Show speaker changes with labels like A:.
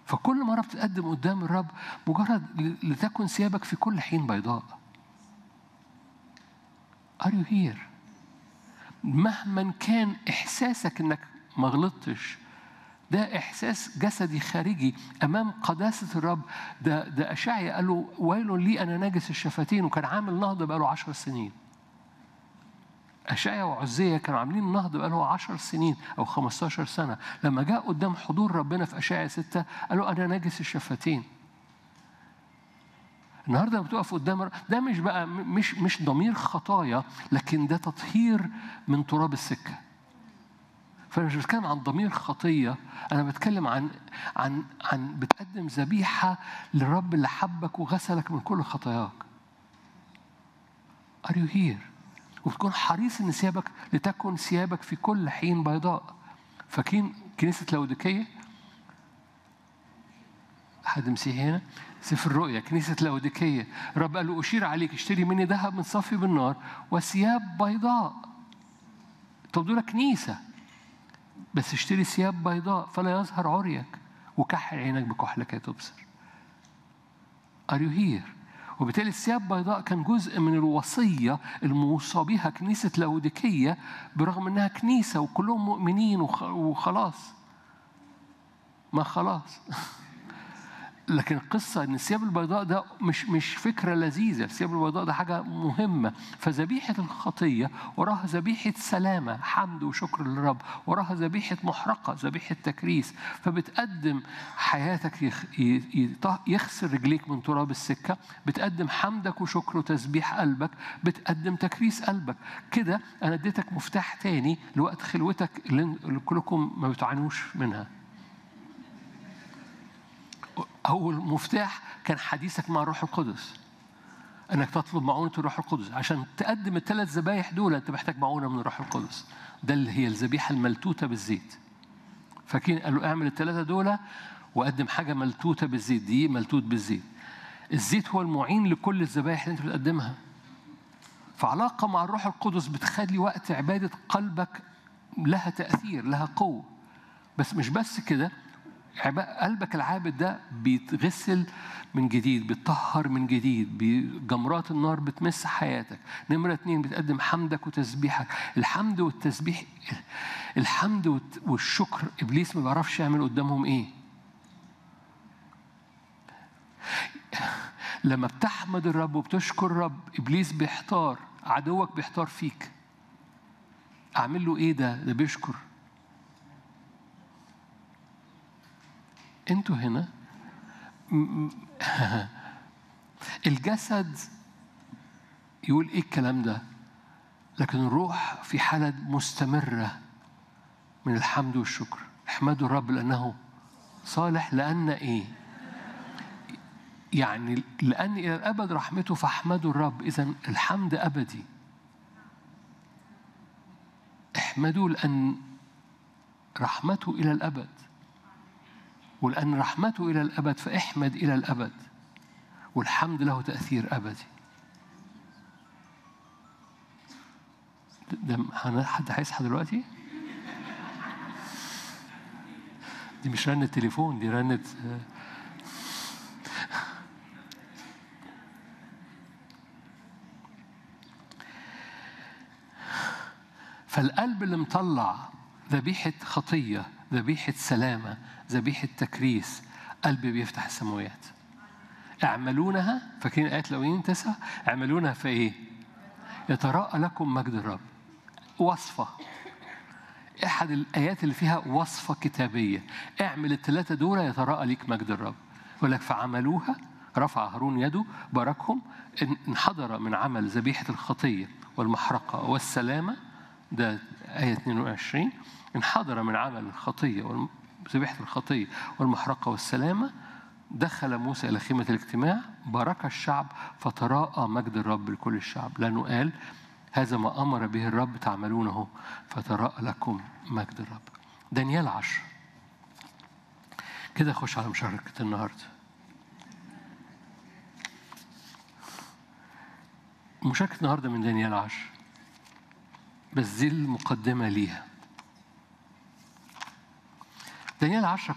A: فكل مرة بتقدم قدام الرب مجرد لتكن ثيابك في كل حين بيضاء Are you here؟ مهما كان إحساسك إنك ما غلطتش ده إحساس جسدي خارجي أمام قداسة الرب ده ده أشعيا قال له ويل لي أنا ناجس الشفتين وكان عامل نهضة بقاله عشر سنين أشعيا وعزية كانوا عاملين نهضة بقاله 10 سنين أو 15 سنة لما جاء قدام حضور ربنا في أشعيا ستة قالوا أنا ناجس الشفتين النهارده لما بتقف قدام ده مش بقى مش مش ضمير خطايا لكن ده تطهير من تراب السكه فانا مش بتكلم عن ضمير خطيه انا بتكلم عن عن عن بتقدم ذبيحه للرب اللي حبك وغسلك من كل خطاياك Are you here؟ وتكون حريص ان ثيابك لتكن ثيابك في كل حين بيضاء فاكرين كنيسه لوديكيه حد مسيحي هنا سفر الرؤيا كنيسة لاوديكية رب قال له أشير عليك اشتري مني ذهب من صفي بالنار وثياب بيضاء طب دول كنيسة بس اشتري ثياب بيضاء فلا يظهر عريك وكحل عينك بكحلك تبصر Are you here؟ وبالتالي الثياب بيضاء كان جزء من الوصية الموصى بها كنيسة لاوديكية برغم إنها كنيسة وكلهم مؤمنين وخلاص ما خلاص لكن القصة إن الثياب البيضاء ده مش مش فكرة لذيذة، الثياب البيضاء ده حاجة مهمة، فذبيحة الخطية وراها ذبيحة سلامة، حمد وشكر للرب، وراها ذبيحة محرقة، ذبيحة تكريس، فبتقدم حياتك يخ يخسر رجليك من تراب السكة، بتقدم حمدك وشكر وتسبيح قلبك، بتقدم تكريس قلبك، كده أنا اديتك مفتاح تاني لوقت خلوتك اللي كلكم ما بتعانوش منها. أول مفتاح كان حديثك مع الروح القدس انك تطلب معونه الروح القدس عشان تقدم الثلاث ذبايح دول انت محتاج معونه من الروح القدس ده اللي هي الذبيحه الملتوته بالزيت فاكرين قالوا اعمل الثلاثه دول وقدم حاجه ملتوته بالزيت دي ملتوت بالزيت الزيت هو المعين لكل الذبايح اللي انت بتقدمها فعلاقه مع الروح القدس بتخلي وقت عباده قلبك لها تاثير لها قوه بس مش بس كده قلبك العابد ده بيتغسل من جديد بيتطهر من جديد بجمرات النار بتمس حياتك نمرة اتنين بتقدم حمدك وتسبيحك الحمد والتسبيح الحمد والشكر إبليس ما بيعرفش يعمل قدامهم إيه لما بتحمد الرب وبتشكر الرب إبليس بيحتار عدوك بيحتار فيك أعمل له إيه ده ده بيشكر انتوا هنا الجسد يقول ايه الكلام ده لكن الروح في حالة مستمرة من الحمد والشكر احمدوا الرب لأنه صالح لأن إيه يعني لأن إلى الأبد رحمته فاحمدوا الرب إذا الحمد أبدي احمدوا لأن رحمته إلى الأبد ولأن رحمته إلى الأبد فاحمد إلى الأبد والحمد له تأثير أبدي ده حد هيصحى دلوقتي؟ دي مش رنة تليفون دي رنة فالقلب اللي مطلع ذبيحة خطية ذبيحة سلامة ذبيحة تكريس قلبي بيفتح السماوات اعملونها فاكرين آية لوين تسعة اعملونها في إيه؟ يتراءى لكم مجد الرب وصفة أحد الآيات اللي فيها وصفة كتابية اعمل الثلاثة دول يتراءى ليك مجد الرب يقول لك فعملوها رفع هارون يده باركهم انحدر من عمل ذبيحة الخطية والمحرقة والسلامة ده آية 22 انحدر من عمل الخطية ذبيحة الخطية والمحرقة والسلامة دخل موسى إلى خيمة الاجتماع بارك الشعب فتراءى مجد الرب لكل الشعب لأنه قال هذا ما أمر به الرب تعملونه فتراءى لكم مجد الرب دانيال عشر كده خش على مشاركة النهاردة مشاركة النهاردة من دانيال عشر بس دي المقدمة ليها دانيال عشرة